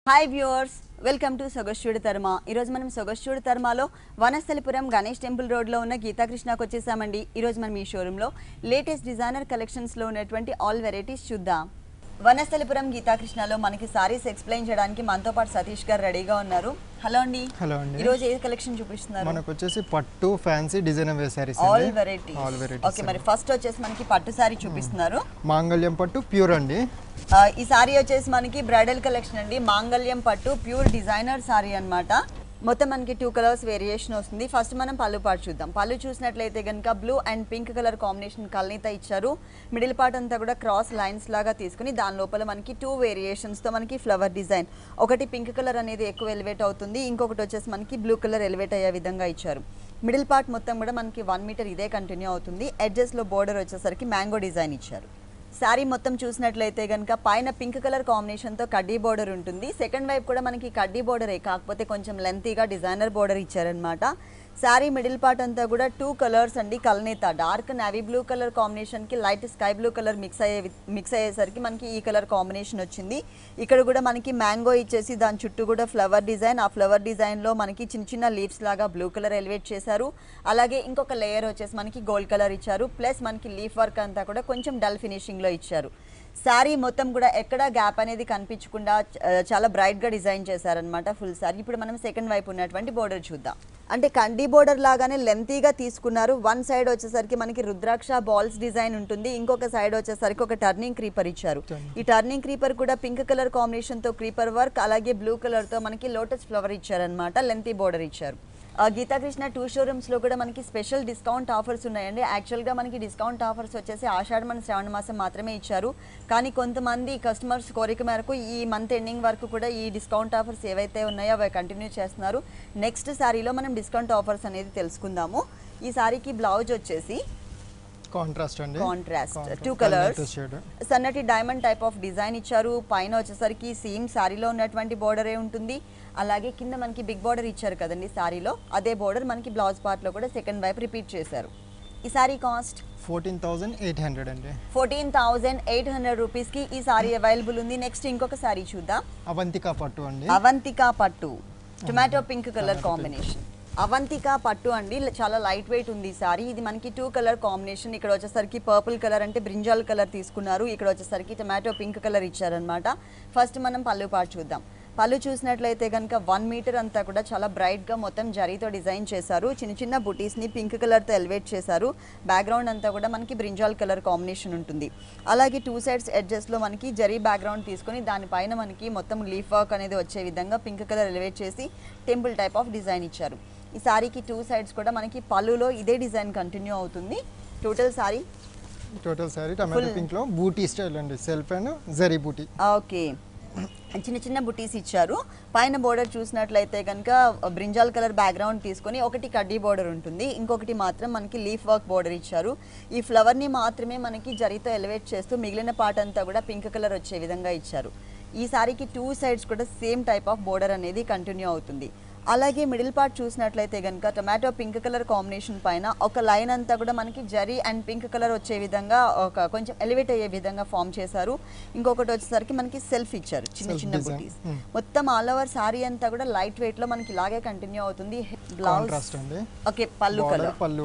Hi viewers welcome to సొగస్టుడి తర్మ ఈరోజు మనం సొగస్టుడి తర్మాలో వనస్థలిపురం గణేష్ టెంపుల్ రోడ్లో ఉన్న గీతాకృష్ణకు వచ్చేసామండి ఈరోజు మనం ఈ షోరూంలో లేటెస్ట్ డిజైనర్ కలెక్షన్స్లో ఉన్నటువంటి ఆల్ వెరైటీస్ చూద్దాం వనస్థలిపురం గీతాకృష్ణలో మనకి సారీస్ ఎక్స్ప్లెయిన్ చేయడానికి మనతో పాటు సతీష్ గారు రెడీగా ఉన్నారు హలో అండి హలో అండి ఈరోజు ఏ కలెక్షన్ చూపిస్తున్నారు మనకు వచ్చేసి పట్టు fancy designer wear saris all అండి వెరైటీస్ ఆల్ ఓకే వెరైటీస్ మరి ఫస్ట్ వచ్చేసి మనకి పట్టు సారీ చూపిస్తున్నారు మాంగళ్యం పట్టు ప్యూర్ అండి ఆ, ఈ సారీ వచ్చేసి మనకి బ్రైడల్ కలెక్షన్ అండి మాంగళ్యం పట్టు ప్యూర్ డిజైనర్ సారీ అన్నమాట మొత్తం మనకి టూ కలర్స్ వేరియేషన్ వస్తుంది ఫస్ట్ మనం పళ్ళు పాటు చూద్దాం పళ్ళు చూసినట్లయితే కనుక blue and pink colour combination కల్నీత ఇచ్చారు మిడిల్ పార్ట్ అంతా కూడా క్రాస్ లైన్స్ లాగా తీసుకుని దాని లోపల మనకి టూ వేరియేషన్స్తో మనకి ఫ్లవర్ డిజైన్ ఒకటి పింక్ కలర్ అనేది ఎక్కువ ఎలివేట్ అవుతుంది ఇంకొకటి వచ్చేసి మనకి బ్లూ కలర్ ఎలివేట్ అయ్యే విధంగా ఇచ్చారు మిడిల్ పార్ట్ మొత్తం కూడా మనకి వన్ మీటర్ ఇదే కంటిన్యూ అవుతుంది ఎడ్జెస్లో బోర్డర్ వచ్చేసరికి మ్యాంగో డిజైన్ ఇచ్చారు శారీ మొత్తం చూసినట్లయితే కనుక పైన పింక్ కలర్ కాంబినేషన్తో కడ్డీ బోర్డర్ ఉంటుంది సెకండ్ వైపు కూడా మనకి కడ్డీ బోర్డరే కాకపోతే కొంచెం లెంతీగా డిజైనర్ బోర్డర్ ఇచ్చారనమాట శారీ మిడిల్ పార్ట్ అంతా కూడా టూ కలర్స్ అండి కల్నేత డార్క్ నావీ బ్లూ కలర్ కాంబినేషన్కి light sky blue colour mix అయ్యే మిక్స్ అయ్యేసరికి మనకి ఈ కలర్ కాంబినేషన్ వచ్చింది ఇక్కడ కూడా మనకి మ్యాంగో ఇచ్చేసి దాని చుట్టూ కూడా ఫ్లవర్ డిజైన్ ఆ ఫ్లవర్ డిజైన్లో మనకి చిన్న చిన్న లీవ్స్ లాగా బ్లూ కలర్ ఎలివేట్ చేశారు అలాగే ఇంకొక లేయర్ వచ్చేసి మనకి గోల్డ్ కలర్ ఇచ్చారు ప్లస్ మనకి లీఫ్ వర్క్ అంతా కూడా కొంచెం డల్ ఫినిషింగ్లో ఇచ్చారు శారీ మొత్తం కూడా ఎక్కడ గ్యాప్ అనేది కనిపించకుండా చ- చాలా బ్రైట్గా డిజైన్ చేశారనమాట ఫుల్ శారీ ఇప్పుడు మనం సెకండ్ వైపు ఉన్నటువంటి బోర్డర్ చూద్దాం అంటే కండి బోర్డర్ లాగానే లెంతీగా తీసుకున్నారు వన్ సైడ్ వచ్చేసరికి మనకి రుద్రాక్ష బాల్స్ డిజైన్ ఉంటుంది ఇంకొక సైడ్ వచ్చేసరికి ఒక టర్నింగ్ క్రీపర్ ఇచ్చారు ఈ టర్నింగ్ క్రీపర్ కూడా పింక్ కలర్ కాంబినేషన్తో క్రీపర్ వర్క్ అలాగే బ్లూ కలర్తో మనకి లోటస్ ఫ్లవర్ ఇచ్చారనమాట లెంతీ బోర్డర్ ఇచ్చారు ఆ, గీతాకృష్ణ టూ షోరూమ్స్లో కూడా మనకి స్పెషల్ డిస్కౌంట్ ఆఫర్స్ ఉన్నాయండి యాక్చువల్గా మనకి డిస్కౌంట్ ఆఫర్స్ వచ్చేసి ఆషాఢ మన శ్రావణ మాసం మాత్రమే ఇచ్చారు కానీ కొంతమంది కస్టమర్స్ కోరిక మేరకు ఈ మంత్ ఎండింగ్ వరకు కూడా ఈ డిస్కౌంట్ ఆఫర్స్ ఏవైతే ఉన్నాయో అవి కంటిన్యూ చేస్తున్నారు నెక్స్ట్ శారీలో మనం డిస్కౌంట్ ఆఫర్స్ అనేది తెలుసుకుందాము ఈ శారీకి బ్లౌజ్ వచ్చేసి కాంట్రాస్ట్ అండి contrast Contrast. Two colours Latest shade. సన్నటి డైమండ్ టైప్ ఆఫ్ డిజైన్ ఇచ్చారు పైన వచ్చేసరికి సేమ్ శారీలో ఉన్నటువంటి బోర్డరే ఉంటుంది అలాగే కింద మనకి బిగ్ బోర్డర్ ఇచ్చారు కదండి శారీలో అదే బోర్డర్ మనకి బ్లౌజ్ పార్ట్లో కూడా సెకండ్ వైపు రిపీట్ చేశారు ఈ sari cost fourteen thousand eight hundred అండి ఫోర్టీన్ థౌజండ్ ఎయిట్ హండ్రెడ్ రూపీస్కి ఈ శారీ అవైలబుల్ ఉంది నెక్స్ట్ ఇంకొక శారీ చూద్దాం అవంతిక పట్టు అండి అవంతిక పట్టు tomato pink colour combination Avantika పట్టు అండి ల- చాలా లైట్ వెయిట్ ఉంది ఈ సారీ ఇది మనకి టూ కలర్ కాంబినేషన్ ఇక్కడ వచ్చేసరికి పర్పుల్ కలర్ అంటే బ్రింజాల్ కలర్ తీసుకున్నారు ఇక్కడ వచ్చేసరికి టొమాటో పింక్ కలర్ ఇచ్చారనమాట ఫస్ట్ మనం పళ్ళు పాటు చూద్దాం పళ్ళు చూసినట్లయితే కనుక వన్ మీటర్ అంతా కూడా చాలా బ్రైట్గా మొత్తం జరీతో డిజైన్ చేశారు చిన్న చిన్న బుటీస్ని పింక్ కలర్తో ఎలివేట్ చేశారు బ్యాక్గ్రౌండ్ అంతా కూడా మనకి బ్రింజాల్ కలర్ కాంబినేషన్ ఉంటుంది అలాగే టూ సైడ్స్ ఎడ్జెస్లో మనకి జరీ బ్యాక్గ్రౌండ్ తీసుకొని దానిపైన మనకి మొత్తం లీఫ్ వర్క్ అనేది వచ్చే విధంగా పింక్ కలర్ ఎలివేట్ చేసి టెంపుల్ టైప్ ఆఫ్ డిజైన్ ఇచ్చారు ఈ సారీకి టూ సైడ్స్ కూడా మనకి పళ్ళులో ఇదే డిజైన్ కంటిన్యూ అవుతుంది total sari total sari tomato pink లో బూటీ స్టైల్ అండి సెల్ఫ్ అండ్ జరీ బూటీ ఓకే చిన్న చిన్న బుటీస్ ఇచ్చారు పైన బోర్డర్ చూసినట్లయితే కనుక బ్రింజాల్ కలర్ బ్యాక్గ్రౌండ్ తీసుకొని ఒకటి కడ్డీ బోర్డర్ ఉంటుంది ఇంకొకటి మాత్రం మనకి లీఫ్ వర్క్ బోర్డర్ ఇచ్చారు ఈ ఫ్లవర్ని మాత్రమే మనకి జరీతో ఎలివేట్ చేస్తూ మిగిలిన పార్ట్ అంతా కూడా పింక్ కలర్ వచ్చే విధంగా ఇచ్చారు ఈ సారీకి టూ సైడ్స్ కూడా సేమ్ టైప్ ఆఫ్ బోర్డర్ అనేది కంటిన్యూ అవుతుంది అలాగే మిడిల్ పార్ట్ చూసినట్లయితే కనుక టొమాటో పింక్ కలర్ కాంబినేషన్ పైన ఒక లైన్ అంతా కూడా మనకి జరీ అండ్ పింక్ కలర్ వచ్చే విధంగా ఒక కొంచెం ఎలివేట్ అయ్యే విధంగా ఫామ్ చేశారు ఇంకొకటి వచ్చేసరికి మనకి సెల్ఫ్ ఇచ్చారు చిన్న Self చిన్న design. బుటీస్ Hmm. మొత్తం ఆల్ ఓవర్ సారీ అంతా కూడా లైట్ వెయిట్ లో మనకి ఇలాగే కంటిన్యూ అవుతుంది బ్లౌజ్ కాంట్రాస్ట్ అండి ఓకే పళ్ళు Border, కలర్ పళ్ళు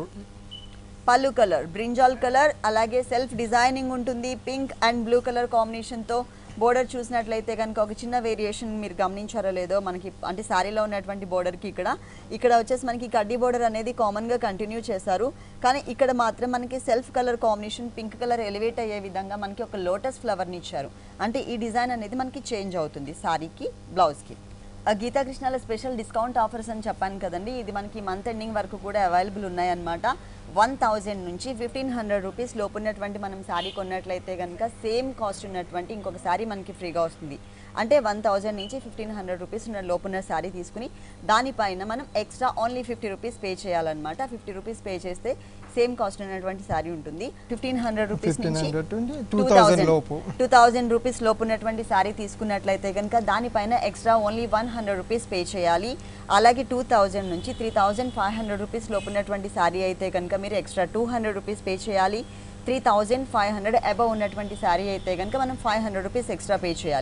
పళ్ళు కలర్ బ్రింజాల్ కలర్ అలాగే సెల్ఫ్ డిజైనింగ్ ఉంటుంది పింక్ అండ్ బ్లూ కలర్ కాంబినేషన్తో బోర్డర్ చూసినట్లయితే కనుక ఒక చిన్న వేరియేషన్ మీరు గమనించారో లేదో మనకి అంటే శారీలో ఉన్నటువంటి బోర్డర్కి ఇక్కడ ఇక్కడ వచ్చేసి మనకి కడ్డీ బోర్డర్ అనేది కామన్గా కంటిన్యూ చేశారు కానీ ఇక్కడ మాత్రం మనకి self colour combination pink colour elevate అయ్యే విధంగా మనకి ఒక లోటస్ ఫ్లవర్ని ఇచ్చారు అంటే ఈ డిజైన్ అనేది మనకి చేంజ్ అవుతుంది శారీకి బ్లౌజ్కి ఆ గీతాకృష్ణలో స్పెషల్ డిస్కౌంట్ ఆఫర్స్ అని చెప్పాను కదండి ఇది మనకి మంత్ ఎండింగ్ వరకు కూడా అవైలబుల్ ఉన్నాయన్నమాట వన్ థౌజండ్ నుంచి ఫిఫ్టీన్ హండ్రెడ్ రూపీస్ లోపు ఉన్నటువంటి మనం శారీ కొన్నట్లయితే కనుక సేమ్ కాస్ట్ ఉన్నటువంటి ఇంకొక శారీ మనకి ఫ్రీగా వస్తుంది అంటే వన్ థౌజండ్ నుంచి ఫిఫ్టీన్ హండ్రెడ్ రూపీస్ ఉన్న లోపున్న శారీ తీసుకుని దానిపైన మనం extra only fifty rupees pay చేయాలన్నమాట ఫిఫ్టీ రూపీస్ పే చేస్తే సేమ్ కాస్ట్ ఉన్నటువంటి శారీ ఉంటుంది ఫిఫ్టీన్ హండ్రెడ్ రూపీస్ ఫిఫ్టీన్ నుంచి హండ్రెడ్ నుండి టూ థౌజండ్ లోపు టూ థౌజండ్ రూపీస్ లోపు ఉన్నటువంటి శారీ తీసుకున్నట్లయితే కనుక దానిపైన extra only one hundred rupees pay చేయాలి అలాగే టూ థౌజండ్ నుంచి three thousand five hundred rupees లోపు ఉన్నటువంటి శారీ అయితే కనుక మీరు extra two hundred rupees pay చేయాలి three thousand five hundred above ఉన్నటువంటి శారీ అయితే కనుక మనం five hundred rupees extra pay చేయాలి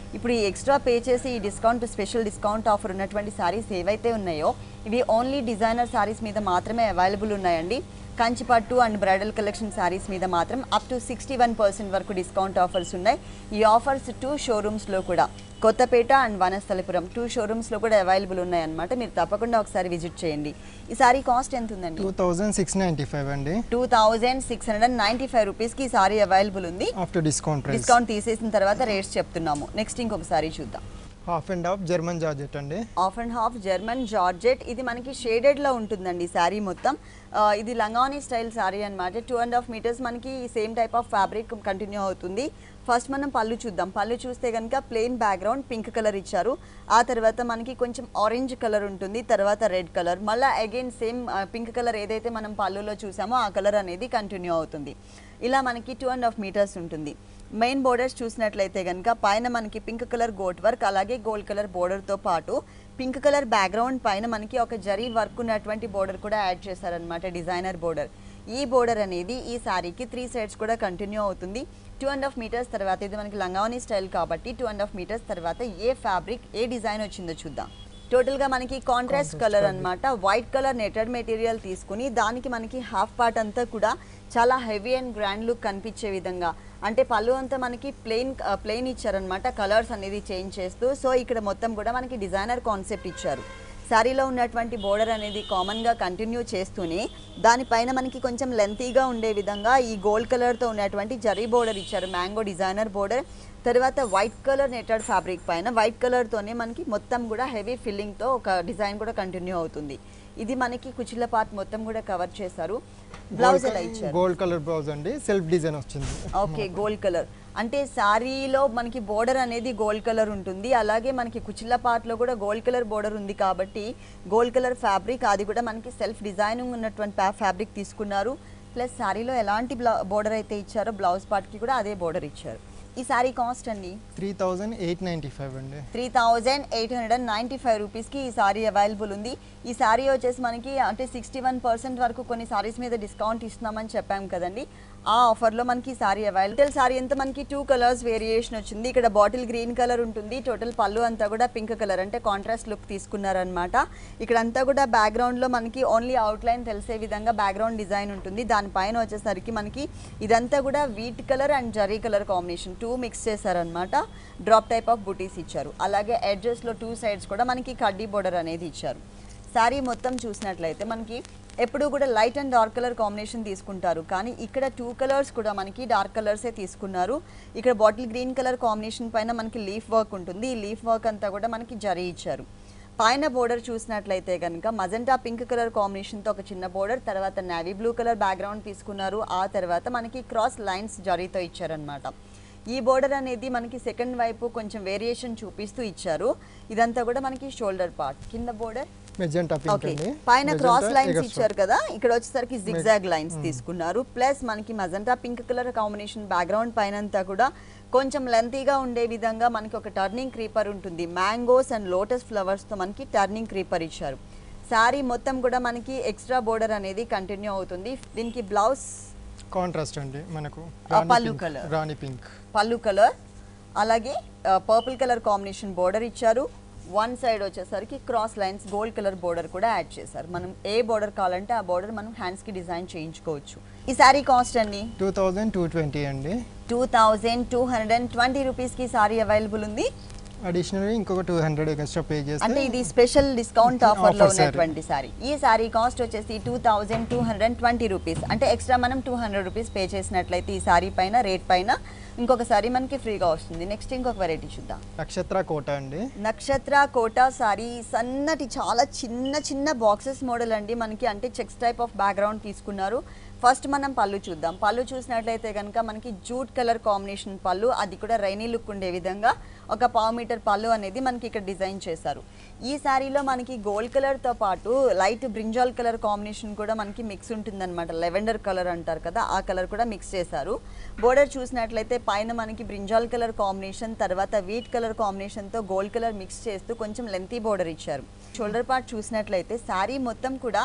ఇప్పుడు ఈ ఎక్స్ట్రా పే చేసి ఈ డిస్కౌంట్ స్పెషల్ డిస్కౌంట్ ఆఫర్ ఉన్నటువంటి శారీస్ ఏవైతే ఉన్నాయో ఇవి ఓన్లీ డిజైనర్ శారీస్ మీద మాత్రమే అవైలబుల్ ఉన్నాయండి కంచిపట్టు అండ్ బ్రైడల్ కలెక్షన్ శారీస్ మీద మాత్రం up to sixty one percent వరకు డిస్కౌంట్ ఆఫర్స్ ఉన్నాయి ఈ ఆఫర్స్ టూ షోరూమ్స్లో కూడా కొత్తపేట అండ్ వనస్థలిపురం టూ షోరూమ్స్లో కూడా అవైలబుల్ ఉన్నాయన్నమాట మీరు తప్పకుండా ఒకసారి విజిట్ చేయండి ఈ సారీ కాస్ట్ ఎంత ఉందండి two thousand six ninety five అండి two thousand six hundred and ninety five రూపీస్కి ఈ సారీ అవైలబుల్ ఉంది ఆఫ్టర్ డిస్కౌంట్ ప్రైస్ డిస్కౌంట్ తీసేసిన తర్వాత రేట్స్ చెప్తున్నాము నెక్స్ట్ ఇంకొక సారీ చూద్దాం half and half German georgette అండి half and half German georgette ఇది మనకి షేడెడ్లో ఉంటుందండి శారీ మొత్తం ఆ, ఇది లంగానీ స్టైల్ శారీ అనమాట టూ అండ్ హాఫ్ మీటర్స్ మనకి same type of fabric continue అవుతుంది ఫస్ట్ మనం పళ్ళు చూద్దాం పళ్ళు చూస్తే కనుక ప్లెయిన్ బ్యాక్గ్రౌండ్ పింక్ కలర్ ఇచ్చారు ఆ తర్వాత మనకి కొంచెం ఆరెంజ్ కలర్ ఉంటుంది తర్వాత రెడ్ కలర్ మళ్ళీ అగైన్ సేమ్ పింక్ కలర్ ఏదైతే మనం పళ్ళులో చూసామో ఆ కలర్ అనేది కంటిన్యూ అవుతుంది ఇలా మనకి టూ అండ్ హాఫ్ మీటర్స్ ఉంటుంది మెయిన్ బోర్డర్స్ చూసినట్లయితే కనుక పైన మనకి పింక్ కలర్ గోట్ వర్క్ అలాగే గోల్డ్ కలర్ బోర్డర్తో పాటు పింక్ కలర్ బ్యాక్గ్రౌండ్ పైన మనకి ఒక జరీ వర్క్ ఉన్నటువంటి బోర్డర్ కూడా యాడ్ చేశారనమాట డిజైనర్ బోర్డర్ ఈ బోర్డర్ అనేది ఈ శారీకి త్రీ సైడ్స్ కూడా కంటిన్యూ అవుతుంది టూ అండ్ హాఫ్ మీటర్స్ తర్వాత ఇది మనకి లంగావని స్టైల్ కాబట్టి టూ అండ్ హాఫ్ మీటర్స్ తర్వాత ఏ ఫ్యాబ్రిక్ ఏ డిజైన్ వచ్చిందో చూద్దాం టోటల్గా మనకి కాంట్రాస్ట్ కలర్ అన్నమాట వైట్ కలర్ నెటెడ్ మెటీరియల్ తీసుకుని దానికి మనకి హాఫ్ పార్ట్ అంతా కూడా చాలా హెవీ అండ్ గ్రాండ్ లుక్ కనిపించే విధంగా అంటే పళ్ళు అంతా మనకి ప్లెయిన్ ప్లెయిన్ ఇచ్చారనమాట కలర్స్ అనేది చేంజ్ చేస్తూ సో ఇక్కడ మొత్తం కూడా మనకి డిజైనర్ కాన్సెప్ట్ ఇచ్చారు శారీలో ఉన్నటువంటి బోర్డర్ అనేది కామన్గా కంటిన్యూ చేస్తూనే దానిపైన మనకి కొంచెం లెంతీగా ఉండే విధంగా ఈ గోల్డ్ కలర్తో ఉన్నటువంటి జరీ బోర్డర్ ఇచ్చారు మ్యాంగో డిజైనర్ బోర్డర్ తర్వాత వైట్ కలర్ నెటెడ్ ఫ్యాబ్రిక్ పైన వైట్ కలర్తోనే మనకి మొత్తం కూడా హెవీ ఫిల్లింగ్తో ఒక డిజైన్ కూడా కంటిన్యూ అవుతుంది ఇది మనకి కుచిల పార్ట్ మొత్తం కూడా కవర్ చేశారు బ్లౌజ్ ఎలా ఇచ్చారు గోల్డ్ కలర్ బ్లౌజ్ అండి సెల్ఫ్ డిజైన్ వచ్చింది ఓకే గోల్డ్ కలర్ అంటే శారీలో మనకి బోర్డర్ అనేది గోల్డ్ కలర్ ఉంటుంది అలాగే మనకి కుచిల్ల పార్ట్లో కూడా గోల్డ్ కలర్ బోర్డర్ ఉంది కాబట్టి గోల్డ్ కలర్ ఫ్యాబ్రిక్ అది కూడా మనకి సెల్ఫ్ డిజైనింగ్ ఉన్నటువంటి ఫ్యాబ్రిక్ తీసుకున్నారు ప్లస్ శారీలో ఎలాంటి బోర్డర్ అయితే ఇచ్చారో బ్లౌజ్ పార్ట్కి కూడా అదే బోర్డర్ ఇచ్చారు ఈ శారీ కాస్ట్ అండి three thousand eight ninety five అండి three thousand eight hundred and ninety five రూపీస్కి ఈ సారీ అవైలబుల్ ఉంది ఈ సారీ వచ్చేసి మనకి అంటే సిక్స్టీ వన్ పర్సెంట్ వరకు కొన్ని సారీస్ మీద డిస్కౌంట్ ఇస్తున్నామని చెప్పాం కదండి ఆ ఆఫర్లో మనకి సారీ అవైలబుల్ సారీ అంతా మనకి టూ కలర్స్ వేరియేషన్ వచ్చింది ఇక్కడ బాటిల్ గ్రీన్ కలర్ ఉంటుంది టోటల్ పళ్ళు అంతా కూడా పింక్ కలర్ అంటే కాంట్రాస్ట్ లుక్ తీసుకున్నారనమాట ఇక్కడ అంతా కూడా బ్యాక్గ్రౌండ్లో మనకి ఓన్లీ అవుట్లైన్ తెలిసే విధంగా బ్యాక్గ్రౌండ్ డిజైన్ ఉంటుంది దానిపైన వచ్చేసరికి మనకి ఇదంతా కూడా wheat colour and zari colour combination two mix చేశారనమాట డ్రాప్ టైప్ ఆఫ్ బుటీస్ ఇచ్చారు అలాగే ఎడ్జెస్లో టూ సైడ్స్ కూడా మనకి కడ్డీ బోర్డర్ అనేది ఇచ్చారు శారీ మొత్తం చూసినట్లయితే మనకి ఎప్పుడు కూడా light and dark colour combination తీసుకుంటారు కానీ ఇక్కడ టూ కలర్స్ కూడా మనకి డార్క్ కలర్సే తీసుకున్నారు ఇక్కడ బాటిల్ గ్రీన్ కలర్ కాంబినేషన్ పైన మనకి లీఫ్ వర్క్ ఉంటుంది ఈ లీఫ్ వర్క్ అంతా కూడా మనకి జరీ ఇచ్చారు పైన బోర్డర్ చూసినట్లయితే కనుక మజెంటా పింక్ కలర్ కాంబినేషన్తో ఒక చిన్న బోర్డర్ తర్వాత నావీ బ్లూ కలర్ బ్యాక్గ్రౌండ్ తీసుకున్నారు ఆ తర్వాత మనకి క్రాస్ లైన్స్ జరీతో ఇచ్చారనమాట ఈ బోర్డర్ అనేది మనకి సెకండ్ వైపు కొంచెం వేరియేషన్ చూపిస్తూ ఇచ్చారు ఇదంతా కూడా మనకి షోల్డర్ పార్ట్ కింద బోర్డర్ మెజెంటా పింక్ ఓకే అండి పైన Magenta, క్రాస్ లైన్స్ extra. ఇచ్చారు కదా ఇక్కడ వచ్చేసరికి జిగ్జాగ్ లైన్స్ తీసుకున్నారు ప్లస్ మనకి magenta pink colour combination background పైన అంతా కూడా కొంచెం లెంతీగా ఉండే విధంగా మనకి ఒక టర్నింగ్ క్రీపర్ ఉంటుంది మ్యాంగోస్ అండ్ లోటస్ ఫ్లవర్స్తో మనకి టర్నింగ్ క్రీపర్ ఇచ్చారు శారీ మొత్తం కూడా మనకి ఎక్స్ట్రా బోర్డర్ అనేది కంటిన్యూ అవుతుంది దీనికి బ్లౌజ్ కాంట్రాస్ట్ అండి మనకు ఆ, రాణి పళ్ళు పింక్, colour. రాణి పింక్ పళ్ళు కలర్ అలాగే పర్పుల్ కలర్ కాంబినేషన్ బోర్డర్ ఇచ్చారు వన్ సైడ్ వచ్చేసరికి cross lines gold colour border కూడా యాడ్ చేశారు మనం ఏ బోర్డర్ కావాలంటే ఆ బోర్డర్ మనం హ్యాండ్స్కి డిజైన్ చేయించుకోవచ్చు ఈ శారీ కాస్ట్ అండి టూ థౌజండ్ టూ ట్వంటీ అండి two thousand two hundred and twenty రూపీస్కి సారీ అవైలబుల్ ఉంది అడిషనల్ ఇంకొక టూ హండ్రెడ్ ఎక్స్ట్రా పే అంటే చేస్తే ఇది స్పెషల్ డిస్కౌంట్ ఆఫర్లో Offer saree. ఉన్నటువంటి సారీ ఈ సారీ కాస్ట్ వచ్చేసి two thousand two hundred and twenty rupees అంటే ఎక్స్ట్రా మనం టూ హండ్రెడ్ రూపీస్ పే చేసినట్లయితే ఈ సారీ పైన రేట్ పైన ఇంకొక సారీ మనకి ఫ్రీగా వస్తుంది నెక్స్ట్ ఇంకొక వెరైటీ చూద్దాం నక్షత్ర కోట అండి నక్షత్ర కోటా సారీ సన్నటి చాలా చిన్న చిన్న బాక్సెస్ మోడల్ అండి మనకి అంటే చెక్స్ టైప్ ఆఫ్ బ్యాక్గ్రౌండ్ తీసుకున్నారు ఫస్ట్ మనం పళ్ళు చూద్దాం పళ్ళు చూసినట్లయితే కనుక మనకి జూట్ కలర్ కాంబినేషన్ పళ్ళు అది కూడా రైనీ లుక్ ఉండే విధంగా ఒక పావు మీటర్ పళ్ళు అనేది మనకి ఇక్కడ డిజైన్ చేశారు ఈ శారీలో మనకి గోల్డ్ కలర్తో పాటు లైట్ బ్రింజాల్ కలర్ కాంబినేషన్ కూడా మనకి మిక్స్ ఉంటుందన్నమాట లెవెండర్ కలర్ అంటారు కదా ఆ కలర్ కూడా మిక్స్ చేశారు బోర్డర్ చూసినట్లయితే పైన మనకి బ్రింజాల్ కలర్ కాంబినేషన్ తర్వాత వీట్ కలర్ కాంబినేషన్తో గోల్డ్ కలర్ మిక్స్ చేస్తూ కొంచెం లెంతీ బోర్డర్ ఇచ్చారు షోల్డర్ పార్ట్ చూసినట్లయితే శారీ మొత్తం కూడా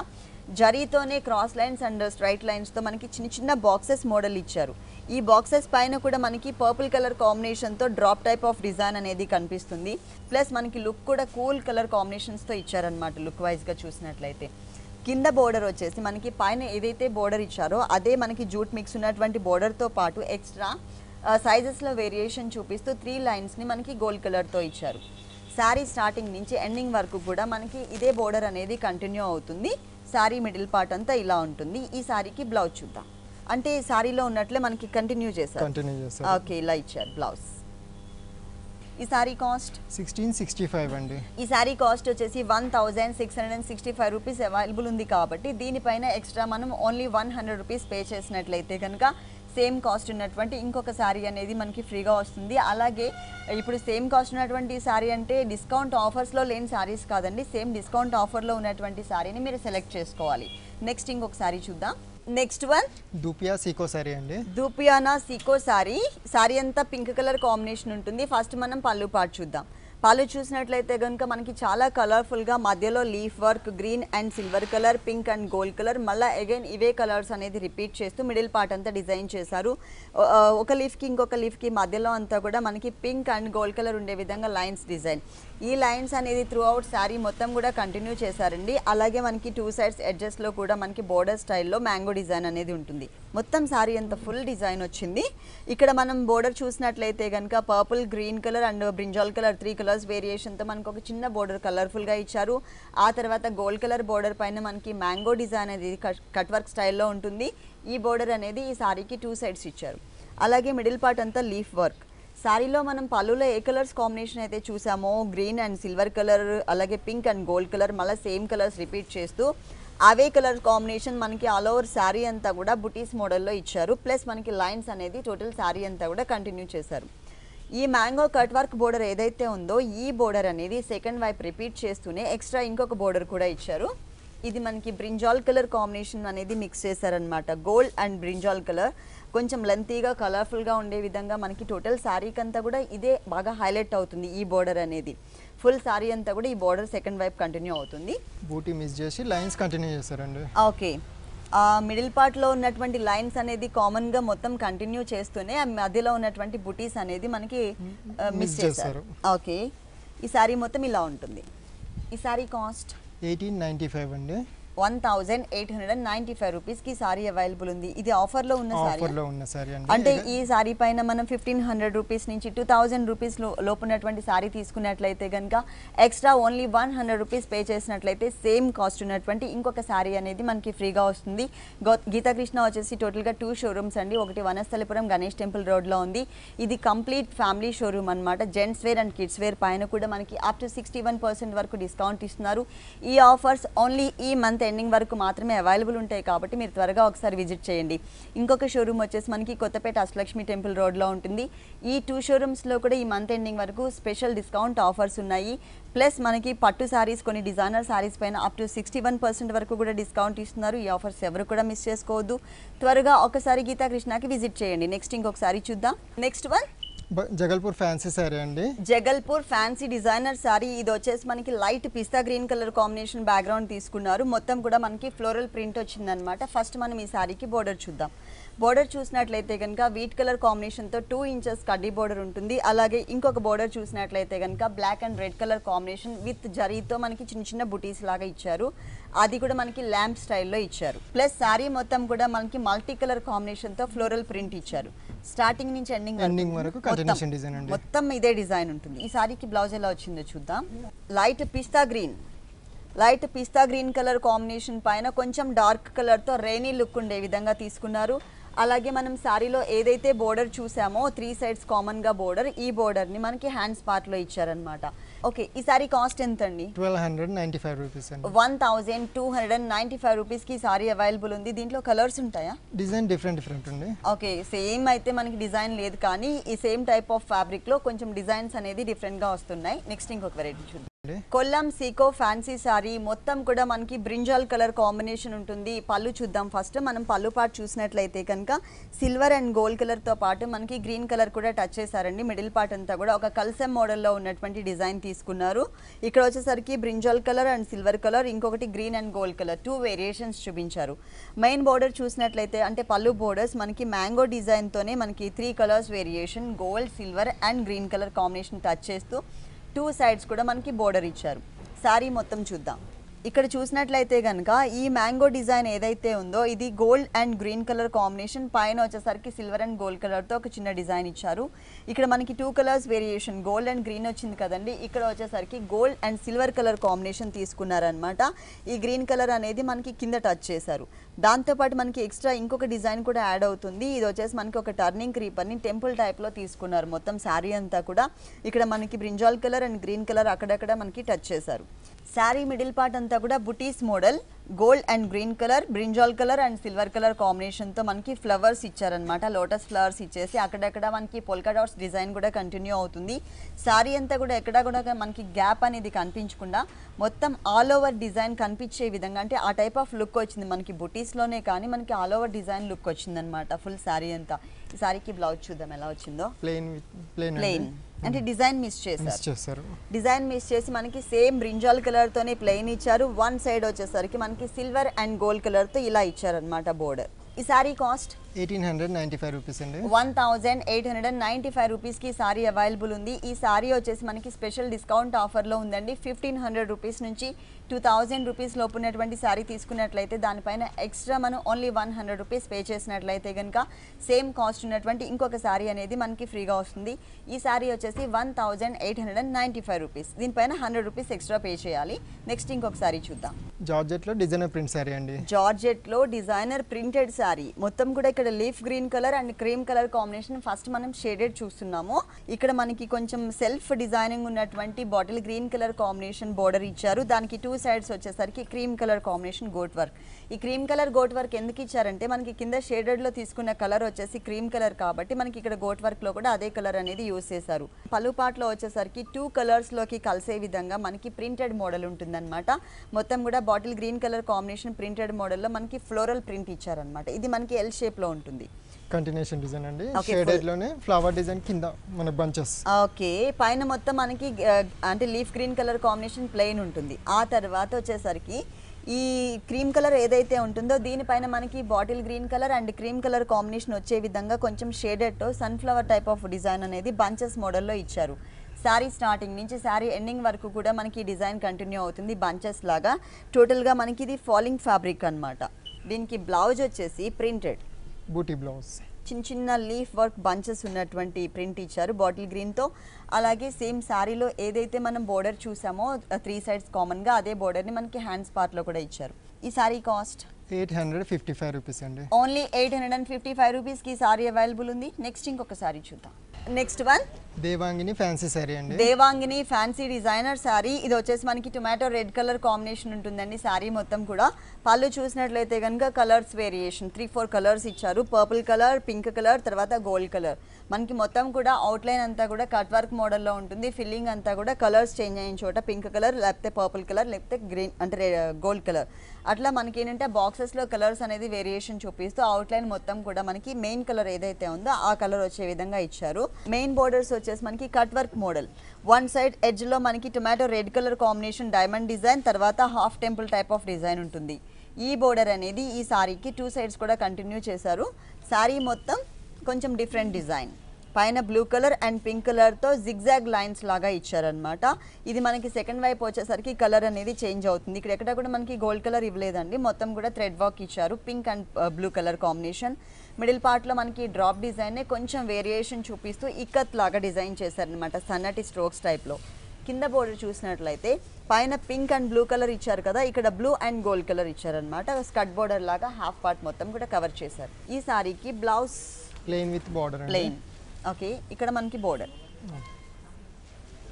జరీతోనే క్రాస్ లైన్స్ అండ్ స్ట్రైట్ లైన్స్తో మనకి చిన్న చిన్న బాక్సెస్ మోడల్ ఇచ్చారు ఈ బాక్సెస్ పైన కూడా మనకి పర్పుల్ కలర్ కాంబినేషన్తో డ్రాప్ టైప్ ఆఫ్ డిజైన్ అనేది కనిపిస్తుంది ప్లస్ మనకి లుక్ కూడా కూల్ కలర్ కాంబినేషన్స్తో ఇచ్చారనమాట లుక్ వైజ్గా చూసినట్లయితే కింద బోర్డర్ వచ్చేసి మనకి పైన ఏదైతే బోర్డర్ ఇచ్చారో అదే మనకి జూట్ మిక్స్ ఉన్నటువంటి బోర్డర్తో పాటు ఎక్స్ట్రా సైజెస్లో వేరియేషన్ చూపిస్తూ త్రీ లైన్స్ని మనకి గోల్డ్ కలర్తో ఇచ్చారు శారీ స్టార్టింగ్ నుంచి ఎండింగ్ వరకు కూడా మనకి ఇదే బోర్డర్ అనేది కంటిన్యూ అవుతుంది శారీ మిడిల్ పార్ట్ అంతా ఇలా ఉంటుంది ఈ శారీకి బ్లౌజ్ చూద్దాం అంటే శారీలో ఉన్నట్లే మనకి కంటిన్యూ చేశారు కంటిన్యూ చేస్తారు ఓకే ఇలా ఇచ్చారు బ్లౌజ్ ఈ sari cost sixteen sixty five అండి ఈ శారీ కాస్ట్ వచ్చేసి one thousand six hundred and sixty five rupees available ఉంది కాబట్టి దీనిపైన ఎక్స్ట్రా మనం only one hundred rupees pay చేసినట్లయితే కనుక సేమ్ కాస్ట్ ఉన్నటువంటి ఇంకొక శారీ అనేది మనకి ఫ్రీగా వస్తుంది అలాగే ఇప్పుడు సేమ్ కాస్ట్ ఉన్నటువంటి శారీ అంటే డిస్కౌంట్ ఆఫర్స్లో లేని శారీస్ కాదండి సేమ్ డిస్కౌంట్ ఆఫర్లో ఉన్నటువంటి శారీని మీరు సెలెక్ట్ చేసుకోవాలి నెక్స్ట్ ఇంకొక శారీ చూద్దాం నెక్స్ట్ వన్ దూపియా సీకో సారీ అండి దూపియానా సీకో సారీ సారీ అంతా పింక్ కలర్ కాంబినేషన్ ఉంటుంది ఫస్ట్ మనం పళ్ళు పాటు చూద్దాం పళ్ళు చూసినట్లయితే కనుక మనకి చాలా కలర్ఫుల్గా మధ్యలో leaf work green and silver colour pink and gold colour మళ్ళీ అగైన్ ఇవే కలర్స్ అనేది రిపీట్ చేస్తూ మిడిల్ పార్ట్ అంతా డిజైన్ చేశారు ఆ, ఒక లీఫ్కి ఇంకొక లీఫ్కి మధ్యలో అంతా కూడా మనకి పింక్ అండ్ గోల్డ్ కలర్ ఉండే విధంగా లైన్స్ డిజైన్ ఈ లైన్స్ అనేది త్రూ అవుట్ శారీ మొత్తం కూడా కంటిన్యూ చేశారండి అలాగే మనకి టూ సైడ్స్ ఎడ్జెస్లో కూడా మనకి బోర్డర్ స్టైల్లో మ్యాంగో డిజైన్ అనేది ఉంటుంది మొత్తం శారీ అంత ఫుల్ డిజైన్ వచ్చింది ఇక్కడ మనం బోర్డర్ చూసినట్లయితే కనుక purple green colour and brinjal colour three colours వేరియేషన్తో మనకు ఒక చిన్న బోర్డర్ కలర్ఫుల్గా ఇచ్చారు ఆ తర్వాత గోల్డ్ కలర్ బోర్డర్ పైన మనకి మ్యాంగో డిజైన్ అనేది కట్ వర్క్ స్టైల్లో ఉంటుంది ఈ బోర్డర్ అనేది ఈ శారీకి టూ సైడ్స్ ఇచ్చారు అలాగే మిడిల్ పార్ట్ అంతా లీఫ్ వర్క్ శారీలో మనం పళ్ళులో ఏ కలర్స్ కాంబినేషన్ అయితే చూసామో గ్రీన్ అండ్ సిల్వర్ కలర్ అలాగే పింక్ అండ్ గోల్డ్ కలర్ మళ్ళీ సేమ్ కలర్స్ రిపీట్ చేస్తూ అవే కలర్ కాంబినేషన్ మనకి ఆల్ ఓవర్ శారీ అంతా కూడా బుటీస్ మోడల్లో ఇచ్చారు ప్లస్ మనకి లైన్స్ అనేది టోటల్ శారీ అంతా కూడా కంటిన్యూ చేశారు ఈ మ్యాంగో కట్ వర్క్ బోర్డర్ ఏదైతే ఉందో ఈ బోర్డర్ అనేది సెకండ్ వైపు రిపీట్ చేస్తూనే ఎక్స్ట్రా ఇంకొక బోర్డర్ కూడా ఇచ్చారు ఇది మనకి బ్రింజాల్ కలర్ కాంబినేషన్ అనేది మిక్స్ చేశారనమాట గోల్డ్ అండ్ బ్రింజాల్ కలర్ కొంచెం లెంతీగా కలర్ఫుల్గా ఉండే విధంగా మనకి టోటల్ శారీకి అంతా కూడా ఇదే బాగా హైలైట్ అవుతుంది ఈ బోర్డర్ అనేది ఫుల్ శారీ అంతా కూడా ఈ బోర్డర్ సెకండ్ వైపు కంటిన్యూ అవుతుంది బూటీ మిస్ చేసి లైన్స్ కంటిన్యూ చేస్తారండి ఓకే ఆ మిడిల్ పార్ట్లో ఉన్నటువంటి లైన్స్ అనేది కామన్గా మొత్తం కంటిన్యూ చేస్తూనే ఆ మధ్యలో ఉన్నటువంటి బుటీస్ అనేది మనకి మిస్ Miss చేశారు చేస్తారు. ఓకే ఈ శారీ మొత్తం ఇలా ఉంటుంది ఈ sari cost eighteen ninety five అండి one thousand eight hundred and ninety five రూపీస్కి సారీ అవైలబుల్ ఉంది ఇది ఆఫర్లో ఉన్న సారీ ఆఫర్లో ఉన్న సారీ అంటే అండి ఈ సారీ పైన మనం ఫిఫ్టీన్ హండ్రెడ్ రూపీస్ నుంచి టూ థౌజండ్ రూపీస్ లోపు ఉన్నటువంటి సారీ తీసుకున్నట్లయితే కనుక extra only one hundred rupees pay చేసినట్లయితే సేమ్ కాస్ట్ ఉన్నటువంటి ఇంకొక సారీ అనేది మనకి ఫ్రీగా వస్తుంది గో గీతాకృష్ణ వచ్చేసి టోటల్గా టూ షోరూమ్స్ అండి ఒకటి వనస్థలిపురం గణేష్ టెంపుల్ రోడ్లో ఉంది ఇది కంప్లీట్ ఫ్యామిలీ షోరూమ్ అనమాట gents wear and kids wear పైన కూడా మనకి up to sixty one percent వరకు డిస్కౌంట్ ఇస్తున్నారు ఈ ఆఫర్స్ ఓన్లీ ఈ మంత్ ఎండింగ్ వరకు మాత్రమే అవైలబుల్ ఉంటాయి కాబట్టి మీరు త్వరగా ఒకసారి విజిట్ చేయండి ఇంకొక షోరూమ్ వచ్చేసి మనకి కొత్తపేట అష్టలక్ష్మి టెంపుల్ రోడ్లో ఉంటుంది ఈ టూ షోరూమ్స్లో కూడా ఈ మంత్ ఎండింగ్ వరకు స్పెషల్ డిస్కౌంట్ ఆఫర్స్ ఉన్నాయి ప్లస్ మనకి పట్టు శారీస్ కొన్ని డిజైనర్ శారీస్ పైన up to sixty one percent వరకు కూడా డిస్కౌంట్ ఇస్తున్నారు ఈ ఆఫర్స్ ఎవరు కూడా మిస్ చేసుకోవద్దు త్వరగా ఒకసారి గీతా కృష్ణకి విజిట్ చేయండి నెక్స్ట్ ఇంకొకసారి చూద్దాం నెక్స్ట్ వన్ బ- జగల్పూర్ ఫ్యాన్సీ సారీ అండి జగల్పూర్ ఫ్యాన్సీ డిజైనర్ సారీ ఇది వచ్చేసి మనకి light pista green colour combination background తీసుకున్నారు మొత్తం కూడా మనకి ఫ్లోరల్ ప్రింట్ వచ్చిందనమాట ఫస్ట్ మనం ఈ సారీకి బోర్డర్ చూద్దాం బోర్డర్ చూసినట్లయితే కనుక వీట్ కలర్ కాంబినేషన్తో టూ ఇంచెస్ కడ్డీ బోర్డర్ ఉంటుంది అలాగే ఇంకొక బోర్డర్ చూసినట్లయితే కనుక black and red colour combination with జరీతో మనకి చిన్న చిన్న బుటీస్ లాగా ఇచ్చారు అది కూడా మనకి ల్యాంప్ స్టైల్లో ఇచ్చారు ప్లస్ శారీ మొత్తం కూడా మనకి మల్టీ కలర్ కాంబినేషన్తో ఫ్లోరల్ ప్రింట్ ఇచ్చారు స్టార్టింగ్ నుంచి ఎండింగ్ Ending వరకు continuation design అండి. మొత్తం ఇదే డిజైన్ ఉంటుంది ఈ సారీకి బ్లౌజ్ ఎలా వచ్చిందో చూద్దాం light pista green light pista green colour combination పైన కొంచెం డార్క్ కలర్తో రైనీ లుక్ ఉండే విధంగా తీసుకున్నారు అలాగే మనం శారీలో ఏదైతే బోర్డర్ చూసామో త్రీ సైడ్స్ కామన్గా బోర్డర్ ఈ బోర్డర్ని మనకి హ్యాండ్స్ పార్ట్లో ఇచ్చారనమాట ఓకే ఈ సారీ కాస్ట్ ఎంత అండి twelve hundred ninety five rupees అండి one thousand two hundred and ninety five రూపీస్కి సారీ అవైలబుల్ ఉంది దీంట్లో కలర్స్ ఉంటాయా డిజైన్ డిఫరెంట్ డిఫరెంట్ ఉంది ఓకే సేమ్ అయితే మనకి డిజైన్ లేదు కానీ ఈ సేమ్ టైప్ ఆఫ్ ఫ్యాబ్రిక్లో కొంచెం డిజైన్స్ అనేది డిఫరెంట్గా వస్తున్నాయి నెక్స్ట్ ఇంకొక వెరైటీ చూద్దాం కొల్లం సీకో ఫ్యాన్సీ సారీ మొత్తం కూడా మనకి బ్రింజాల్ కలర్ కాంబినేషన్ ఉంటుంది పళ్ళు చూద్దాం ఫస్ట్ మనం పళ్ళు పాటు చూసినట్లయితే కనుక సిల్వర్ అండ్ గోల్డ్ కలర్తో పాటు మనకి గ్రీన్ కలర్ కూడా టచ్ చేశారండి మిడిల్ పార్ట్ అంతా కూడా ఒక కల్సెమ్ మోడల్లో ఉన్నటువంటి డిజైన్ తీసుకున్నారు ఇక్కడ వచ్చేసరికి brinjal colour and silver colour ఇంకొకటి green and gold colour two variations చూపించారు మెయిన్ బోర్డర్ చూసినట్లయితే అంటే పళ్ళు బోర్డర్స్ మనకి మ్యాంగో డిజైన్తోనే మనకి three colours variation gold silver and green colour combination touch చేస్తూ టూ సైడ్స్ కూడా మనకి బోర్డర్ ఇచ్చారు శారీ మొత్తం చూద్దాం ఇక్కడ చూసినట్లయితే కనుక ఈ మ్యాంగో డిజైన్ ఏదైతే ఉందో ఇది gold and green colour combination పైన వచ్చేసరికి సిల్వర్ అండ్ గోల్డ్ కలర్తో ఒక చిన్న డిజైన్ ఇచ్చారు ఇక్కడ మనకి two colours variation gold and green వచ్చింది కదండి ఇక్కడ వచ్చేసరికి gold and silver colour combination తీసుకున్నారనమాట ఈ గ్రీన్ కలర్ అనేది మనకి కింద టచ్ చేశారు దాంతోపాటు మనకి ఎక్స్ట్రా ఇంకొక డిజైన్ కూడా యాడ్ అవుతుంది ఇది వచ్చేసి మనకి ఒక టర్నింగ్ క్రీపర్ని టెంపుల్ టైప్లో తీసుకున్నారు మొత్తం శారీ అంతా కూడా ఇక్కడ మనకి brinjal colour and green colour అక్కడక్కడ మనకి టచ్ చేశారు శారీ మిడిల్ పార్ట్ అంతా కూడా బుటీస్ model gold and green colour brinjal colour and silver colour కాంబినేషన్తో మనకి ఫ్లవర్స్ ఇచ్చారనమాట లోటస్ ఫ్లవర్స్ ఇచ్చేసి అక్కడక్కడ మనకి పొల్కా డాట్స్ డిజైన్ కూడా కంటిన్యూ అవుతుంది శారీ అంతా కూడా ఎక్కడ కూడా మనకి గ్యాప్ అనేది కనిపించకుండా మొత్తం ఆల్ ఓవర్ డిజైన్ కనిపించే విధంగా అంటే ఆ టైప్ ఆఫ్ లుక్ వచ్చింది మనకి బుటీస్లోనే కానీ మనకి ఆల్ ఓవర్ డిజైన్ లుక్ వచ్చిందనమాట ఫుల్ శారీ అంతా ఈ శారీకి బ్లౌజ్ చూద్దాం ఎలా వచ్చిందో ప్లెయిన్ విత్ ప్లెయిన్ ప్లెయిన్ అంటే డిజైన్ మిస్ మిస్ చేశారు చేస్తారు డిజైన్ మిస్ చేసి మనకి సేమ్ బ్రింజాల్ కలర్తోనే ప్లెయిన్ ఇచ్చారు వన్ సైడ్ వచ్చేసరికి మనకి సిల్వర్ అండ్ గోల్డ్ కలర్తో ఇలా ఇచ్చారనమాట బోర్డర్ ఈ sari cost eighteen hundred ninety five rupees అండి one thousand eight hundred and ninety five రూపీస్కి సారీ అవైలబుల్ ఉంది ఈ సారీ వచ్చేసి మనకి స్పెషల్ డిస్కౌంట్ ఆఫర్లో ఉందండి ఫిఫ్టీన్ హండ్రెడ్ రూపీస్ నుంచి టూ థౌజండ్ రూపీస్ లోపు ఉన్నటువంటి సారీ తీసుకున్నట్లయితే దానిపైన ఎక్స్ట్రా మనం only one hundred rupees pay చేసినట్లయితే కనుక సేమ్ కాస్ట్ ఉన్నటువంటి ఇంకొక సారీ అనేది మనకి ఫ్రీగా వస్తుంది ఈ సారీ వచ్చేసి one thousand eight hundred and ninety five rupees దీనిపైన హండ్రెడ్ రూపీస్ ఎక్స్ట్రా పే చేయాలి నెక్స్ట్ ఇంకొక సారీ చూద్దాం జార్జెట్లో డిజైనర్ ప్రింట్ శారీ అండి జార్జెట్ లో డిజైనర్ ప్రింటెడ్ శారీ మొత్తం కూడా ఇక్కడ leaf green colour and cream colour combination first మనం షేడెడ్ చూస్తున్నాము ఇక్కడ మనకి కొంచెం సెల్ఫ్ డిజైనింగ్ ఉన్నటువంటి bottle green colour combination border ఇచ్చారు దానికి టూ సైడ్స్ వచ్చేసరికి cream colour combination gota work ఈ క్రీమ్ కలర్ గోట్ వర్క్ ఎందుకు ఇచ్చారంటే మనకి కింద షేడెడ్ లో తీసుకున్న కలర్ వచ్చేసి క్రీమ్ కలర్ కాబట్టి మనకి ఇక్కడ గోట్ వర్క్ లో కూడా అదే కలర్ అనేది యూస్ చేశారు పలు పాటలో వచ్చేసరికి టూ కలర్స్ లోకి కలిసే విధంగా మనకి ప్రింటెడ్ మోడల్ ఉంటుందన్నమాట మొత్తం కూడా bottle green colour combination printed మోడల్లో మనకి ఫ్లోరల్ ప్రింట్ ఇచ్చారనమాట ఇది మనకి ఎల్ షేప్ లో ఉంటుంది కంటిన్యూషన్ డిజైన్ అండి Okay, షేడెడ్ లోనే ఫ్లవర్ డిజైన్ కింద మన బంచెస్ ఓకే పైన మొత్తం మనకి ఆ, అంటే leaf green colour combination plain ఉంటుంది ఆ తర్వాత వచ్చేసరికి ఈ క్రీమ్ కలర్ ఏదైతే ఉంటుందో దీనిపైన మనకి bottle green colour and cream colour combination వచ్చే విధంగా కొంచెం షేడెడ్తో సన్ఫ్లవర్ టైప్ ఆఫ్ డిజైన్ అనేది బంచెస్ మోడల్లో ఇచ్చారు శారీ స్టార్టింగ్ నుంచి శారీ ఎండింగ్ వరకు కూడా మనకి ఈ డిజైన్ కంటిన్యూ అవుతుంది బంచెస్ లాగా టోటల్గా మనకి ఇది ఫాలింగ్ ఫ్యాబ్రిక్ అన్నమాట దీనికి బ్లౌజ్ వచ్చేసి ప్రింటెడ్ బూటీ బ్లౌజ్ చిన్న చిన్న లీఫ్ వర్క్ బంచెస్ ఉన్నటువంటి ప్రింట్ ఇచ్చారు బాటిల్ గ్రీన్తో అలాగే సేమ్ శారీలో ఏదైతే మనం బోర్డర్ చూసామో త్రీ సైడ్స్ కామన్గా అదే బోర్డర్ని మనకి హ్యాండ్స్ పార్ట్లో కూడా ఇచ్చారు ఈ sari cost eight hundred fifty five rupees అండి only eight hundred and fifty five రూపీస్కి ఈ సారీ అవైలబుల్ ఉంది నెక్స్ట్ ఇంకొక సారీ చూద్దాం next one Devangini fancy sari అండి దేవాంగిని ఫ్యాన్సీ డిజైనర్ శారీ ఇది వచ్చేసి మనకి టొమాటో రెడ్ కలర్ కాంబినేషన్ ఉంటుందండి శారీ మొత్తం కూడా పళ్ళు చూసినట్లయితే కనుక colours variation three four colours ఇచ్చారు పర్పుల్ కలర్ పింక్ కలర్ తర్వాత గోల్డ్ కలర్ మనకి మొత్తం కూడా అవుట్లైన్ అంతా కూడా కట్ వర్క్ మోడల్లో ఉంటుంది ఫిల్లింగ్ అంతా కూడా కలర్స్ చేంజ్ అయిన చోట పింక్ కలర్ లేకపోతే పర్పుల్ కలర్ లేకపోతే గ్రీన్ అంటే గోల్డ్ కలర్ అట్లా మనకి ఏంటంటే బాక్సెస్లో కలర్స్ అనేది వేరియేషన్ చూపిస్తూ అవుట్లైన్ మొత్తం కూడా మనకి మెయిన్ కలర్ ఏదైతే ఉందో ఆ కలర్ వచ్చే విధంగా ఇచ్చారు మెయిన్ బోర్డర్స్ వచ్చేసి మనకి cut work model one side ఎడ్జ్లో మనకి tomato red colour combination diamond design తర్వాత half temple type of design ఉంటుంది ఈ బోర్డర్ అనేది ఈ సారీకి టూ సైడ్స్ కూడా కంటిన్యూ చేశారు సారీ మొత్తం కొంచెం డిఫరెంట్ డిజైన్ పైన బ్లూ కలర్ అండ్ పింక్ కలర్తో జిగ్జాగ్ లైన్స్ లాగా ఇచ్చారనమాట ఇది మనకి సెకండ్ వైపు వచ్చేసరికి కలర్ అనేది చేంజ్ అవుతుంది ఇక్కడ ఎక్కడ కూడా మనకి గోల్డ్ కలర్ ఇవ్వలేదండి మొత్తం కూడా థ్రెడ్ వర్క్ ఇచ్చారు pink and blue colour combination middle పార్ట్లో మనకి డ్రాప్ డిజైన్నే కొంచెం వేరియేషన్ చూపిస్తూ ఇక్కత్ లాగా డిజైన్ చేశారనమాట సన్నటి స్ట్రోక్స్ టైప్లో కింద బోర్డర్ చూసినట్లయితే పైన పింక్ అండ్ బ్లూ కలర్ ఇచ్చారు కదా ఇక్కడ బ్లూ అండ్ గోల్డ్ కలర్ ఇచ్చారనమాట స్కట్ బోర్డర్ లాగా హాఫ్ పార్ట్ మొత్తం కూడా కవర్ చేశారు ఈ సారీకి బ్లౌజ్ ప్లెయిన్ విత్ బార్డర్ అండి ప్లెయిన్ ఓకే ఇక్కడ మనకి బోర్డర్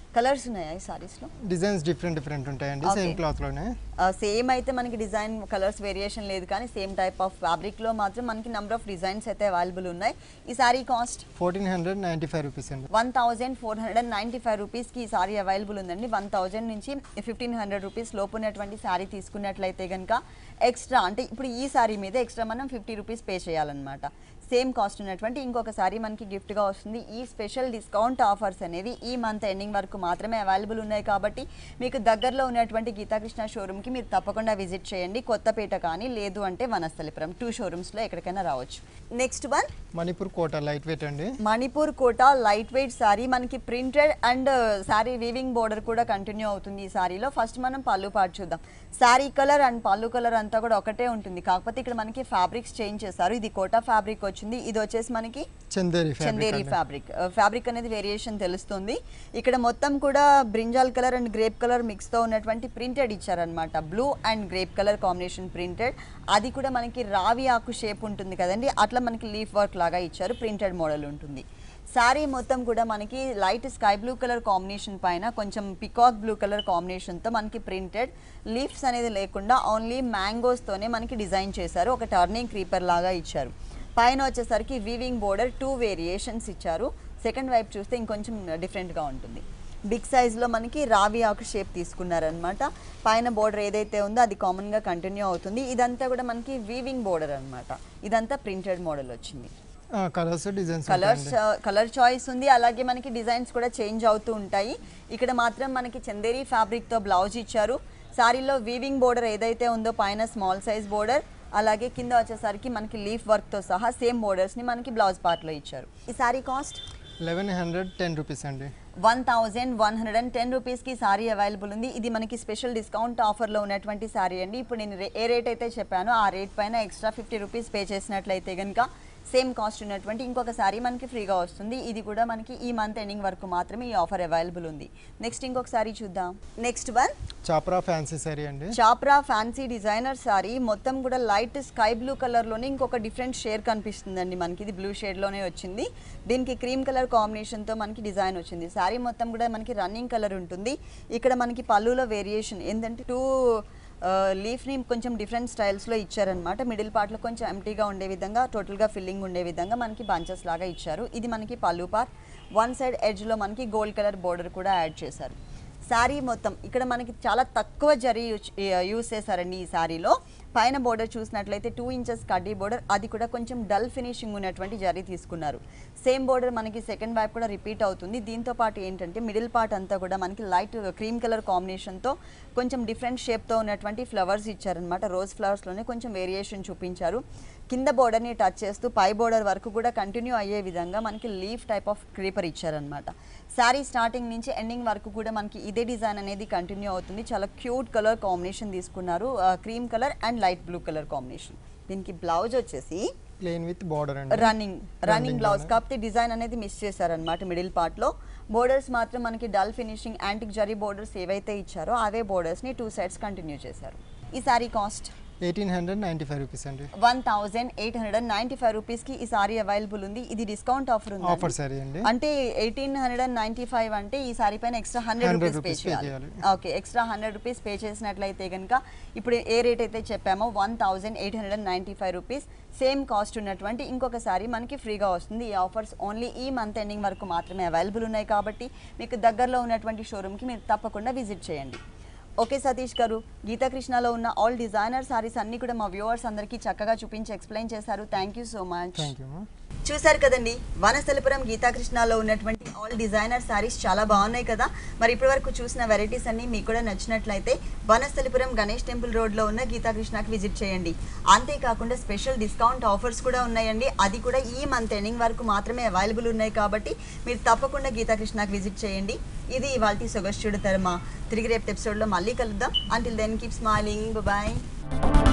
కలర్స్ ఉన్నాయా ఈ సారీస్లో డిజైన్స్ డిఫరెంట్ డిఫరెంట్ ఉంటాయండి Okay. సేమ్ క్లాత్లోనే సేమ్ అయితే మనకి డిజైన్ కలర్స్ వేరియేషన్ లేదు కానీ సేమ్ టైప్ ఆఫ్ ఫ్యాబ్రిక్లో మాత్రం మనకి నెంబర్ ఆఫ్ డిజైన్స్ అయితే అవైలబుల్ ఉన్నాయి ఈ sari cost fourteen hundred ninety five rupees అండి one thousand four hundred and ninety five రూపీస్కి ఈ సారీ అవైలబుల్ ఉందండి వన్ థౌజండ్ నుంచి ఫిఫ్టీన్ హండ్రెడ్ రూపీస్ లోపు ఉన్నటువంటి సారీ తీసుకున్నట్లయితే కనుక ఎక్స్ట్రా అంటే ఇప్పుడు ఈ సారీ మీద ఎక్స్ట్రా మనం ఫిఫ్టీ రూపీస్ పే చేయాలన్నమాట సేమ్ కాస్ట్ ఉన్నటువంటి ఇంకొక సారీ మనకి గిఫ్ట్గా వస్తుంది ఈ స్పెషల్ డిస్కౌంట్ ఆఫర్స్ అనేవి ఈ మంత్ ఎండింగ్ వరకు మాత్రమే అవైలబుల్ ఉన్నాయి కాబట్టి మీకు దగ్గరలో ఉన్నటువంటి గీతాకృష్ణ షోరూమ్కి మీరు తప్పకుండా విజిట్ చేయండి కొత్తపేట కానీ లేదు అంటే వనస్థలిపురం టూ షోరూమ్స్లో ఎక్కడికైనా రావచ్చు next one Manipur Kota light weight అండి మణిపూర్ కోట లైట్ వెయిట్ సారీ మనకి printed and sari weaving border కూడా కంటిన్యూ అవుతుంది ఈ సారీలో ఫస్ట్ మనం పళ్ళు పాటు చూద్దాం sari colour and pallu colour అంతా కూడా ఒకటే ఉంటుంది కాకపోతే ఇక్కడ మనకి ఫ్యాబ్రిక్స్ చేంజ్ చేశారు ఇది కోటా ఫ్యాబ్రిక్ వచ్చింది ఇది వచ్చేసి మనకి Chanderi Chanderi fabric fabric fabric అనేది వేరియేషన్ తెలుస్తుంది ఇక్కడ మొత్తం కూడా brinjal colour and grape colour మిక్స్తో ఉన్నటువంటి ప్రింటెడ్ ఇచ్చారనమాట blue and grape colour combination printed అది కూడా మనకి రావి ఆకు షేప్ ఉంటుంది కదండి అట్లా మనకి లీఫ్ వర్క్ లాగా ఇచ్చారు ప్రింటెడ్ మోడల్ ఉంటుంది శారీ మొత్తం కూడా మనకి light sky blue colour combination పైన కొంచెం పికాక్ బ్లూ కలర్ కాంబినేషన్తో మనకి ప్రింటెడ్ లీఫ్స్ అనేది లేకుండా ఓన్లీ మ్యాంగోస్తోనే మనకి డిజైన్ చేశారు ఒక టర్నింగ్ క్రీపర్ లాగా ఇచ్చారు పైన వచ్చేసరికి వీవింగ్ బోర్డర్ టూ వేరియేషన్స్ ఇచ్చారు సెకండ్ వైపు చూస్తే ఇంకొంచెం డిఫరెంట్గా ఉంటుంది బిగ్ సైజ్లో మనకి రావి ఆకు షేప్ తీసుకున్నారనమాట పైన బోర్డర్ ఏదైతే ఉందో అది కామన్గా కంటిన్యూ అవుతుంది ఇదంతా కూడా మనకి వీవింగ్ బోర్డర్ అన్నమాట ఇదంతా ప్రింటెడ్ మోడల్ వచ్చింది colours designs colours colour choice ఉంది అలాగే మనకి డిజైన్స్ కూడా చేంజ్ అవుతూ ఉంటాయి ఇక్కడ మాత్రం మనకి చందేరి ఫ్యాబ్రిక్తో బ్లౌజ్ ఇచ్చారు సారీలో వీవింగ్ బోర్డర్ ఏదైతే ఉందో పైన స్మాల్ సైజ్ బోర్డర్ అలాగే కింద వచ్చేసరికి మనకి లీఫ్ వర్క్తో సహా సేమ్ బోర్డర్స్ని మనకి బ్లౌజ్ పార్ట్లో ఇచ్చారు ఈ sari cost eleven hundred ten rupees అండి one thousand one hundred and ten రూపీస్కి సారీ అవైలబుల్ ఉంది ఇది మనకి స్పెషల్ డిస్కౌంట్ ఆఫర్లో ఉన్నటువంటి సారీ అండి ఇప్పుడు నేను రే- ఏ రేట్ అయితే చెప్పానో ఆ రేట్ పైన ఎక్స్ట్రా ఫిఫ్టీ రూపీస్ పే చేసినట్లయితే కనుక సేమ్ కాస్ట్ ఉన్నటువంటి ఇంకొక సారీ మనకి ఫ్రీగా వస్తుంది ఇది కూడా మనకి ఈ మంత్ ఎండింగ్ వరకు మాత్రమే ఈ ఆఫర్ అవైలబుల్ ఉంది నెక్స్ట్ ఇంకొక సారీ చూద్దాం next one Chapra fancy sari అండి చాప్రా ఫ్యాన్సీ డిజైనర్ సారీ మొత్తం కూడా లైట్ స్కై బ్లూ కలర్లోనే ఇంకొక డిఫరెంట్ షేడ్ కనిపిస్తుందండి మనకి ఇది బ్లూ షేడ్లోనే వచ్చింది దీనికి క్రీమ్ కలర్ కాంబినేషన్తో మనకి డిజైన్ వచ్చింది సారీ మొత్తం కూడా మనకి రన్నింగ్ కలర్ ఉంటుంది ఇక్కడ మనకి పళ్ళులో వేరియేషన్ ఏంటంటే టూ లీఫ్ని కొంచెం డిఫరెంట్ స్టైల్స్లో ఇచ్చారనమాట మిడిల్ పార్ట్లో కొంచెం ఎంటీగా ఉండే విధంగా టోటల్గా ఫిల్లింగ్ ఉండే విధంగా మనకి బంచెస్ లాగా ఇచ్చారు ఇది మనకి పళ్ళు పార్ట్ వన్ సైడ్ ఎడ్జ్లో మనకి గోల్డ్ కలర్ బోర్డర్ కూడా యాడ్ చేశారు శారీ మొత్తం ఇక్కడ మనకి చాలా తక్కువ జరీ యూజ్- యూజ్ చేశారండి ఈ శారీలో పైన బోర్డర్ చూసినట్లయితే టూ ఇంచెస్ కడ్డీ బోర్డర్ అది కూడా కొంచెం డల్ ఫినిషింగ్ ఉన్నటువంటి జరీ తీసుకున్నారు సేమ్ బోర్డర్ మనకి సెకండ్ వైపు కూడా రిపీట్ అవుతుంది దీంతో పాటు ఏంటంటే మిడిల్ పార్ట్ అంతా కూడా మనకి లైట్ క్రీమ్ కలర్ కాంబినేషన్తో కొంచెం డిఫరెంట్ షేప్తో ఉన్నటువంటి ఫ్లవర్స్ ఇచ్చారనమాట రోజ్ ఫ్లవర్స్లోనే కొంచెం వేరియేషన్ చూపించారు కింద బోర్డర్ని టచ్ చేస్తూ పై బోర్డర్ వరకు కూడా కంటిన్యూ అయ్యే విధంగా మనకి లీఫ్ టైప్ ఆఫ్ క్రీపర్ ఇచ్చారనమాట శారీ స్టార్టింగ్ నుంచి ఎండింగ్ వరకు కూడా మనకి ఇదే డిజైన్ అనేది కంటిన్యూ అవుతుంది చాలా క్యూట్ కలర్ కాంబినేషన్ తీసుకున్నారు cream colour and light blue colour combination దీనికి బ్లౌజ్ వచ్చేసి ప్లేన్ విత్ బార్డర్ అండి రన్నింగ్ రన్నింగ్ Running బ్లౌజ్ లోనే. కాకపోతే డిజైన్ అనేది మిస్ చేశారనమాట మిడిల్ పార్ట్లో బోర్డర్స్ మాత్రం మనకి dull finishing antique zari borders ఏవైతే ఇచ్చారో అవే బోర్డర్స్ని టూ సైడ్స్ కంటిన్యూ చేశారు ఈ sari cost eighteen hundred ninety five rupees అండి one thousand eight hundred and ninety five రూపీస్కి ఈ సారీ అవైలబుల్ ఉంది ఇది డిస్కౌంట్ ఆఫర్ ఉంది ఆఫర్ సారీ అండి అంటే eighteen hundred and ninety five అంటే ఈ సారీ పైన extra hundred 100 rupees pay rupees pay చేయాలి చేయాలి. Okay extra hundred rupees pay చేసినట్లయితే కనుక ఇప్పుడు ఏ రేట్ అయితే చెప్పామో one thousand eight hundred and ninety five rupees same cost ఉన్నటువంటి ఇంకొక సారీ మనకి ఫ్రీగా వస్తుంది ఈ ఆఫర్స్ ఓన్లీ ఈ మంత్ ఎండింగ్ వరకు మాత్రమే అవైలబుల్ ఉన్నాయి కాబట్టి మీకు దగ్గరలో ఉన్నటువంటి షోరూమ్కి మీరు తప్పకుండా విజిట్ చేయండి ఓకే సతీష్ గారు గీతాకృష్ణలో ఉన్న ఆల్ డిజైనర్ సారీస్ అన్ని కూడా మా వ్యూవర్స్ అందరికీ చక్కగా చూపించి ఎక్స్ప్లెయిన్ చేశారు thank you so much thank you చూశారు కదండి వనస్థలిపురం గీతాకృష్ణలో ఉన్నటువంటి ఆల్ డిజైనర్ సారీస్ చాలా బాగున్నాయి కదా మరి ఇప్పటి వరకు చూసిన వెరైటీస్ అన్ని మీకు కూడా నచ్చినట్లయితే వనస్థలిపురం గణేష్ టెంపుల్ రోడ్లో ఉన్న గీతాకృష్ణకి విజిట్ చేయండి అంతేకాకుండా స్పెషల్ డిస్కౌంట్ ఆఫర్స్ కూడా ఉన్నాయండి అది కూడా ఈ మంత్ ఎండింగ్ వరకు మాత్రమే అవైలబుల్ ఉన్నాయి కాబట్టి మీరు తప్పకుండా గీతాకృష్ణకి విజిట్ చేయండి ఇది ఇవాళ సొగస్టుడు తరమా తిరిగి రేపు ఎపిసోడ్లో మళ్ళీ కలుద్దాం until then keep smiling bye